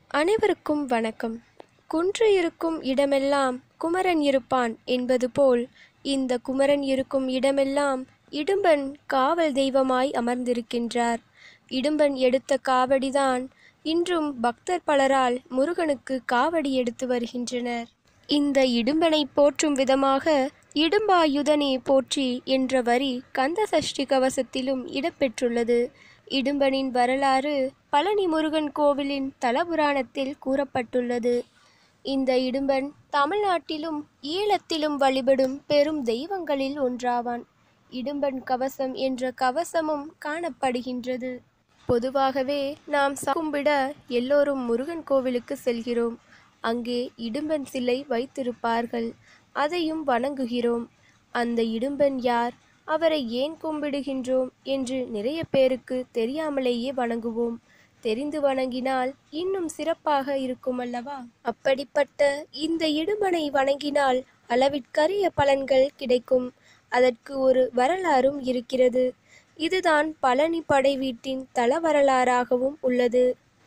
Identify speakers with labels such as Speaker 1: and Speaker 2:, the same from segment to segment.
Speaker 1: அனைவருக்கும் வணக்கம் குன்று இருக்கும் இடமெல்லாம் குமரன் இருப்பான் என்பது போல் இந்த குமரன் இருக்கும் இடமெல்லாம் இடும்பன் காவல் தெய்வமாய் அமர்ந்திருக்கின்றார் இடும்பன் எடுத்த காவடிதான் இன்றும் பக்தர் பலரால் முருகனுக்கு காவடி எடுத்து வருகின்றனர் இந்த இடும்பனை போற்றும் விதமாக இடும்பாயுதனே போற்றி என்ற வரி கந்த சஷ்டி கவசத்திலும் இடம்பெற்றுள்ளது இடும்பனின் வரலாறு பழனி முருகன் கோவிலின் தலபுராணத்தில் கூறப்பட்டுள்ளது இந்த இடும்பன் தமிழ்நாட்டிலும் ஈழத்திலும் வழிபடும் பெரும் தெய்வங்களில் ஒன்றாவான் இடும்பன் கவசம் என்ற கவசமும் காணப்படுகின்றது பொதுவாகவே நாம் கும்பிட எல்லோரும் முருகன் கோவிலுக்கு செல்கிறோம் அங்கே இடும்பன் சிலை வைத்திருப்பார்கள் அதையும் வணங்குகிறோம் அந்த இடும்பன் யார் அவரை ஏன் கும்பிடுகின்றோம் என்று நிறைய பேருக்கு தெரியாமலேயே வணங்குவோம் தெரிந்து வணங்கினால் இன்னும் சிறப்பாக இருக்கும் அல்லவா அப்படிப்பட்ட இந்த இடும்பனை வணங்கினால் அளவிற்கரிய பலன்கள் கிடைக்கும் அதற்கு ஒரு வரலாறும் இருக்கிறது இதுதான் பழனி படை வீட்டின் தல வரலாறாகவும் உள்ளது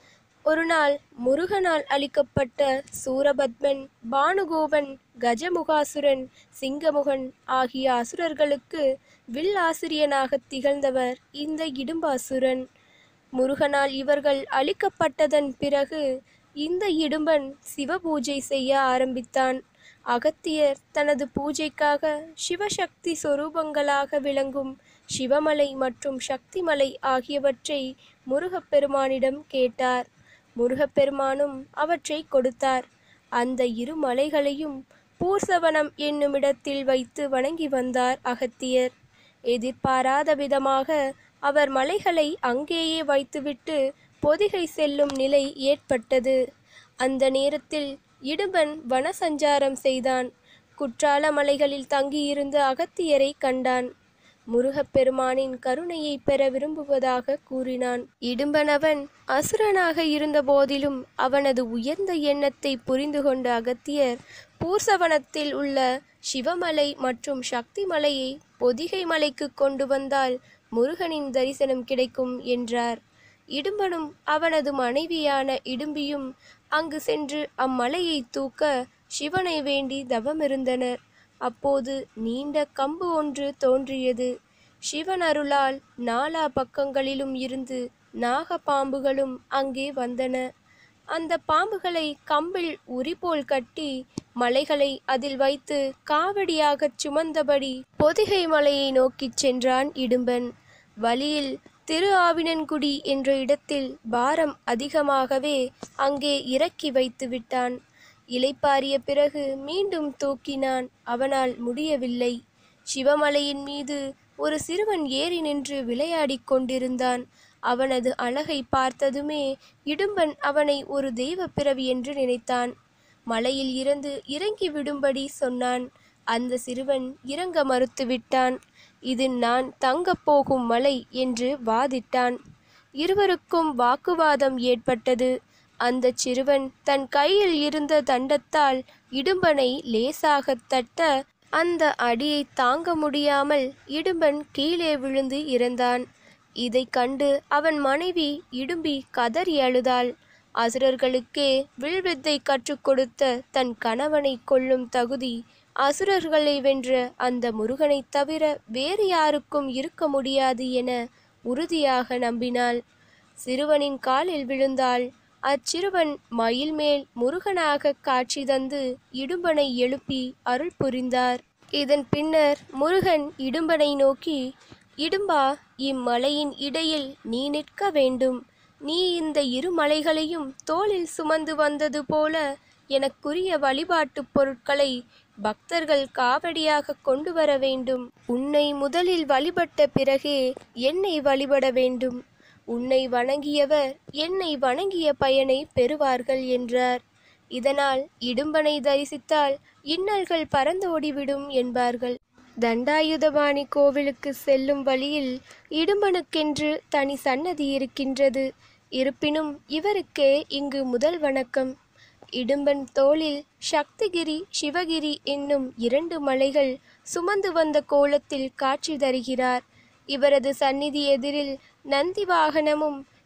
Speaker 1: ஒரு நாள் முருகனால் அளிக்கப்பட்ட சூரபத்மன் பானுகோபன் கஜமுகாசுரன் சிங்கமுகன் ஆகிய அசுரர்களுக்கு வில் ஆசிரியனாக திகழ்ந்தவர் இந்த இடும்பாசுரன் முருகனால் இவர்கள் அழிக்கப்பட்டதன் பிறகு இந்த இடும்பன் சிவபூஜை செய்ய ஆரம்பித்தான் அகத்தியர் தனது பூஜைக்காக சிவசக்தி சொரூபங்களாக விளங்கும் சிவமலை மற்றும் சக்திமலை ஆகியவற்றை முருகப்பெருமானிடம் கேட்டார் முருகப்பெருமானும் அவற்றை கொடுத்தார் அந்த இரு மலைகளையும் பூர்சவனம் என்னுமிடத்தில் வைத்து வணங்கி வந்தார் அகத்தியர் எதிர்பாராத விதமாக அவர் மலைகளை அங்கேயே வைத்துவிட்டு பொதிகை செல்லும் நிலை ஏற்பட்டது அந்த நேரத்தில் இடும்பன் வனசஞ்சாரம் செய்தான் குற்றால மலைகளில் தங்கியிருந்த அகத்தியரை கண்டான் முருகப்பெருமானின் கருணையை பெற விரும்புவதாக கூறினான் இடும்பனவன் அசுரனாக இருந்த போதிலும் அவனது உயர்ந்த எண்ணத்தை புரிந்து கொண்ட அகத்தியர் பூர்சவனத்தில் உள்ள சிவமலை மற்றும் சக்தி மலையை பொதிகை மலைக்கு கொண்டு வந்தால் முருகனின் தரிசனம் கிடைக்கும் என்றார் இடும்பனும் அவனது மனைவியான இடும்பியும் அங்கு சென்று அம்மலையை தூக்க சிவனை வேண்டி தவமிருந்தனர் அப்போது நீண்ட கம்பு ஒன்று தோன்றியது சிவன் அருளால் நாலா பக்கங்களிலும் இருந்து நாக பாம்புகளும் அங்கே வந்தன அந்த பாம்புகளை கம்பில் உரிபோல் கட்டி மலைகளை அதில் வைத்து காவடியாகச் சுமந்தபடி பொதிகை மலையை நோக்கிச் சென்றான் இடும்பன் வழியில் திரு ஆவினன்குடி என்ற இடத்தில் பாரம் அதிகமாகவே அங்கே இறக்கி வைத்து விட்டான் இலைப்பாரிய பிறகு மீண்டும் தூக்கினான் அவனால் முடியவில்லை சிவமலையின் மீது ஒரு சிறுவன் ஏறி நின்று விளையாடிக் கொண்டிருந்தான் அவனது அழகை பார்த்ததுமே இடும்பன் அவனை ஒரு தெய்வ பிறவி என்று நினைத்தான் மலையில் இருந்து இறங்கி விடும்படி சொன்னான் அந்த சிறுவன் இறங்க மறுத்துவிட்டான் இது நான் தங்கப் போகும் மலை என்று வாதிட்டான் இருவருக்கும் வாக்குவாதம் ஏற்பட்டது அந்த சிறுவன் தன் கையில் இருந்த தண்டத்தால் இடும்பனை லேசாகத் தட்ட அந்த அடியை தாங்க முடியாமல் இடும்பன் கீழே விழுந்து இறந்தான் இதை கண்டு அவன் மனைவி இடும்பி கதறி அழுதாள் அசுரர்களுக்கே வில்வித்தை கற்றுக் கொடுத்த தன் கணவனை கொல்லும் தகுதி அசுரர்களை வென்ற அந்த முருகனைத் தவிர வேறு யாருக்கும் இருக்க முடியாது என உறுதியாக நம்பினாள் சிறுவனின் காலில் விழுந்தாள் அச்சிறுவன் மயில் மேல் முருகனாக காட்சி தந்து இடும்பனை எழுப்பி அருள் புரிந்தார் இதன் பின்னர் முருகன் இடும்பனை நோக்கி இடும்பா இம்மலையின் இடையில் நீ நிற்க வேண்டும் நீ இந்த இரு மலைகளையும் தோளில் சுமந்து வந்தது போல எனக்குரிய வழிபாட்டுப் பொருட்களை பக்தர்கள் காவடியாக கொண்டு வர வேண்டும் உன்னை முதலில் வழிபட்ட பிறகே என்னை வழிபட வேண்டும் உன்னை வணங்கியவர் என்னை வணங்கிய பயனை பெறுவார்கள் என்றார் இதனால் இடும்பனை தரிசித்தால் இன்னல்கள் பறந்தோடிவிடும் என்பார்கள் தண்டாயுதபாணி கோவிலுக்கு செல்லும் வழியில் இடும்பனுக்கென்று தனி சன்னதி இருக்கின்றது இருப்பினும் இவருக்கே இங்கு முதல் வணக்கம் இடும்பன் தோளில் சக்திகிரி சிவகிரி என்னும் இரண்டு மலைகள் சுமந்து வந்த கோலத்தில் காட்சி தருகிறார் இவரது சந்நிதி எதிரில் நந்தி வாகனமும்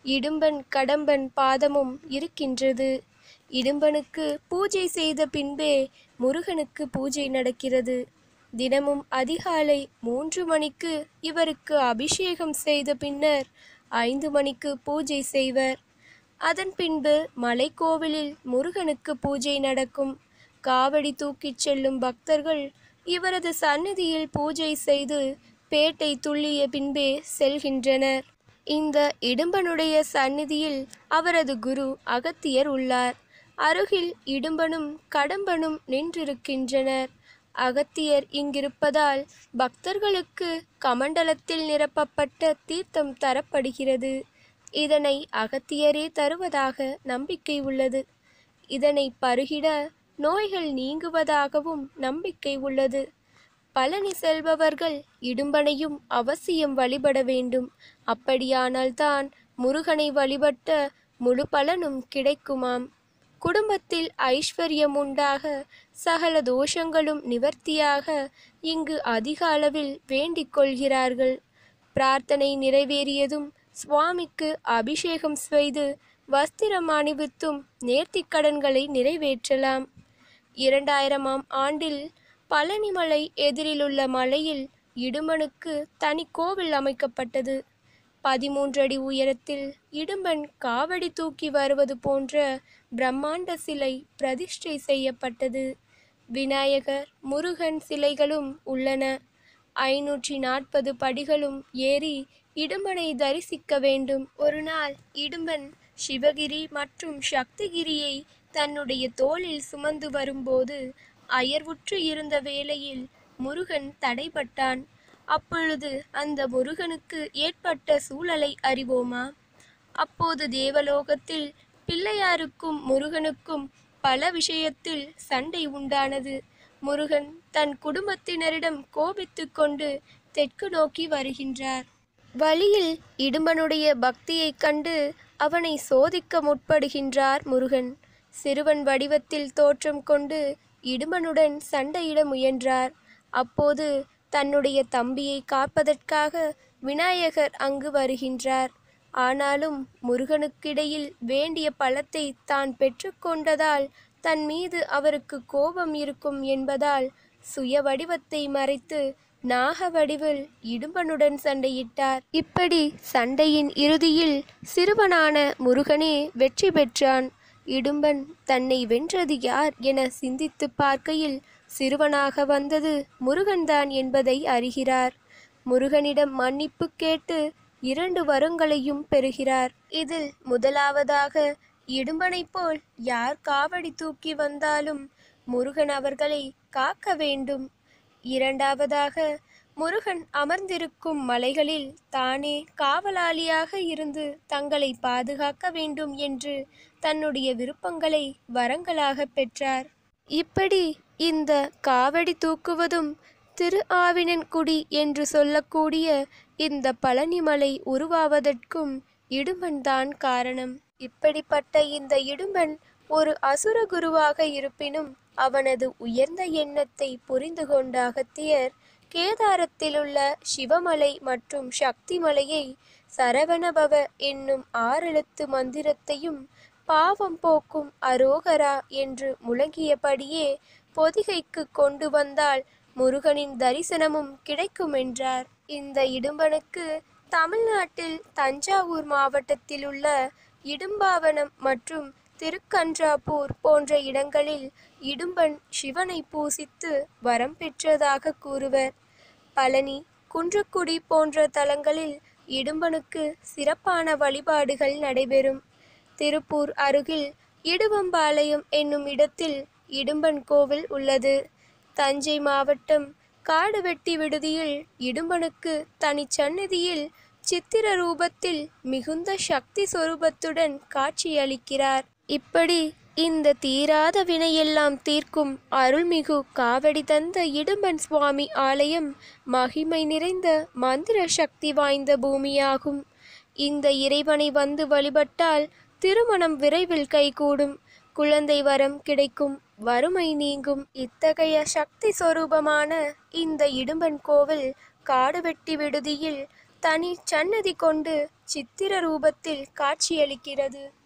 Speaker 1: இடும்பன் கடம்பன் பாதமும் இருக்கின்றது இடும்பனுக்கு பூஜை செய்த பின்பே முருகனுக்கு பூஜை நடக்கிறது தினமும் அதிகாலை மூன்று மணிக்கு இவருக்கு அபிஷேகம் செய்த பின்னர் ஐந்து மணிக்கு பூஜை செய்வர் அதன் பின்பு மலைக்கோவிலில் முருகனுக்கு பூஜை நடக்கும் காவடி தூக்கிச் செல்லும் பக்தர்கள் இவரது சந்நிதியில் பூஜை செய்து பேட்டை துள்ளிய பின்பே செல்கின்றனர் இந்த இடும்பனுடைய சந்நிதியில் அவரது குரு அகத்தியர் உள்ளார் அருகில் இடும்பனும் கடம்பனும் நின்றிருக்கின்றனர் அகத்தியர் இங்கிருப்பதால் பக்தர்களுக்கு கமண்டலத்தில் நிரப்பப்பட்ட தீர்த்தம் தரப்படுகிறது இதனை அகத்தியரே தருவதாக நம்பிக்கை உள்ளது இதனை பருகிட நோய்கள் நீங்குவதாகவும் நம்பிக்கை உள்ளது பழனி செல்பவர்கள் இடும்பனையும் அவசியம் வழிபட வேண்டும் அப்படியானால்தான் முருகனை வழிபட்ட முழு பலனும் கிடைக்குமாம் குடும்பத்தில் ஐஸ்வர்யம் உண்டாக சகல தோஷங்களும் நிவர்த்தியாக இங்கு அதிக அளவில் வேண்டிக் கொள்கிறார்கள் பிரார்த்தனை நிறைவேறியதும் சுவாமிக்கு அபிஷேகம் செய்து வஸ்திரம் அணிவித்தும் நேர்த்திக்கடன்களை நிறைவேற்றலாம் இரண்டாயிரமாம் ஆண்டில் பழனிமலை எதிரிலுள்ள மலையில் இடும்பனுக்கு தனி கோவில் அமைக்கப்பட்டது பதிமூன்று அடி உயரத்தில் இடும்பன் காவடி தூக்கி வருவது போன்ற பிரம்மாண்ட சிலை பிரதிஷ்டை செய்யப்பட்டது விநாயகர் முருகன் சிலைகளும் உள்ளன ஐநூற்றி நாற்பது படிகளும் ஏறி இடும்பனை தரிசிக்க வேண்டும் ஒரு நாள் இடும்பன் சிவகிரி மற்றும் சக்திகிரியை தன்னுடைய தோளில் சுமந்து வரும்போது அயர்வுற்று இருந்த வேளையில் முருகன் தடைபட்டான் அப்பொழுது அந்த முருகனுக்கு ஏற்பட்ட சூழலை அறிவோமா அப்போது தேவலோகத்தில் பிள்ளையாருக்கும் முருகனுக்கும் பல விஷயத்தில் சண்டை உண்டானது முருகன் தன் குடும்பத்தினரிடம் கோபித்துக் கொண்டு தெற்கு நோக்கி வருகின்றார் வழியில் இடும்பனுடைய பக்தியைக் கண்டு அவனை சோதிக்க முற்படுகின்றார் முருகன் சிறுவன் வடிவத்தில் தோற்றம் கொண்டு இடும்பனுடன் சண்டையிட முயன்றார் அப்போது தன்னுடைய தம்பியை காப்பதற்காக விநாயகர் அங்கு வருகின்றார் ஆனாலும் முருகனுக்கிடையில் வேண்டிய பழத்தை தான் பெற்றுக்கொண்டதால் தன் மீது அவருக்கு கோபம் இருக்கும் என்பதால் சுய வடிவத்தை மறைத்து நாக வடிவில் இடும்பனுடன் சண்டையிட்டார் இப்படி சண்டையின் இறுதியில் சிறுவனான முருகனே வெற்றி பெற்றான் இடும்பன் தன்னை வென்றது யார் என சிந்தித்து பார்க்கையில் சிறுவனாக வந்தது முருகன்தான் என்பதை அறிகிறார் முருகனிடம் மன்னிப்பு கேட்டு இரண்டு வரங்களையும் பெறுகிறார் இதில் முதலாவதாக இடும்பனைப் போல் யார் காவடி தூக்கி வந்தாலும் முருகன் அவர்களை காக்க வேண்டும் இரண்டாவதாக முருகன் அமர்ந்திருக்கும் மலைகளில் தானே காவலாளியாக இருந்து தங்களை பாதுகாக்க வேண்டும் என்று தன்னுடைய விருப்பங்களை வரங்களாக பெற்றார் இப்படி இந்த காவடி தூக்குவதும் திரு ஆவினன்குடி என்று சொல்லக்கூடிய இந்த பழனிமலை உருவாவதற்கும் இடும்பன்தான் காரணம் இப்படிப்பட்ட இந்த இடும்பன் ஒரு அசுர குருவாக இருப்பினும் அவனது உயர்ந்த எண்ணத்தை புரிந்து கொண்ட அகத்தியர் கேதாரத்திலுள்ள சிவமலை மற்றும் சக்தி மலையை சரவணபவ என்னும் ஆறெழுத்து மந்திரத்தையும் பாவம் போக்கும் அரோகரா என்று முழங்கியபடியே பொதிகைக்கு கொண்டு வந்தால் முருகனின் தரிசனமும் கிடைக்கும் என்றார் இந்த இடும்பனுக்கு தமிழ்நாட்டில் தஞ்சாவூர் மாவட்டத்தில் உள்ள இடும்பாவனம் மற்றும் திருக்கன்றாப்பூர் போன்ற இடங்களில் இடும்பன் சிவனை பூசித்து வரம் பெற்றதாக கூறுவர் பழனி குன்றக்குடி போன்ற தலங்களில் இடும்பனுக்கு சிறப்பான வழிபாடுகள் நடைபெறும் திருப்பூர் அருகில் இடுவம்பாளையம் என்னும் இடத்தில் இடும்பன் கோவில் உள்ளது தஞ்சை மாவட்டம் காடுவெட்டி விடுதியில் இடும்பனுக்கு தனிச்சன்னதியில் சித்திர ரூபத்தில் மிகுந்த சக்தி சொரூபத்துடன் காட்சியளிக்கிறார் இப்படி இந்த தீராத வினையெல்லாம் தீர்க்கும் அருள்மிகு காவடி தந்த இடும்பன் சுவாமி ஆலயம் மகிமை நிறைந்த மந்திர சக்தி வாய்ந்த பூமியாகும் இந்த இறைவனை வந்து வழிபட்டால் திருமணம் விரைவில் கைகூடும் குழந்தை வரம் கிடைக்கும் வறுமை நீங்கும் இத்தகைய சக்தி சொரூபமான இந்த இடும்பன் கோவில் காடுவெட்டி விடுதியில் தனி சன்னதி கொண்டு சித்திர ரூபத்தில் காட்சியளிக்கிறது